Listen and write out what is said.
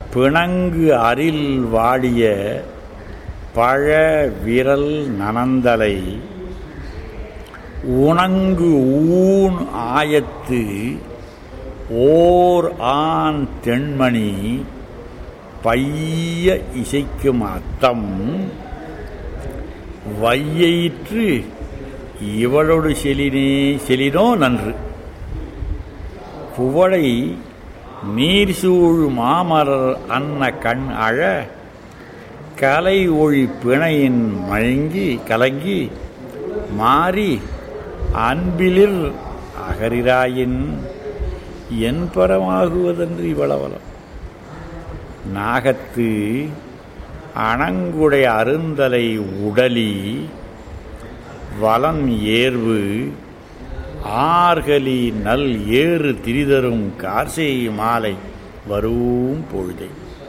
பிணங்கு அரில் வாடிய பழ விரல் நனந்தலை உணங்கு ஊன் ஆயத்து ஓர் ஆண் தென்மணி பைய இசைக்கும் அத்தம் வையிற்று இவளோடு செலினே செலினோ நன்று குவளை நீர் சூழ் மாமலர் அன்ன கண் அழ கலை ஒளி பிணையின் மயங்கி கலங்கி மாறி அன்பிலிர் அகரிராயின் என் பரமாகுவதென்று இவ்வளவலம் நாகத்து அணங்குடை அருந்தலை உடலி வலன் ஏர்வு ஆர்கலி நல் ஏறு திரிதரும் கார்செய் மாலை வரும் பொழுதை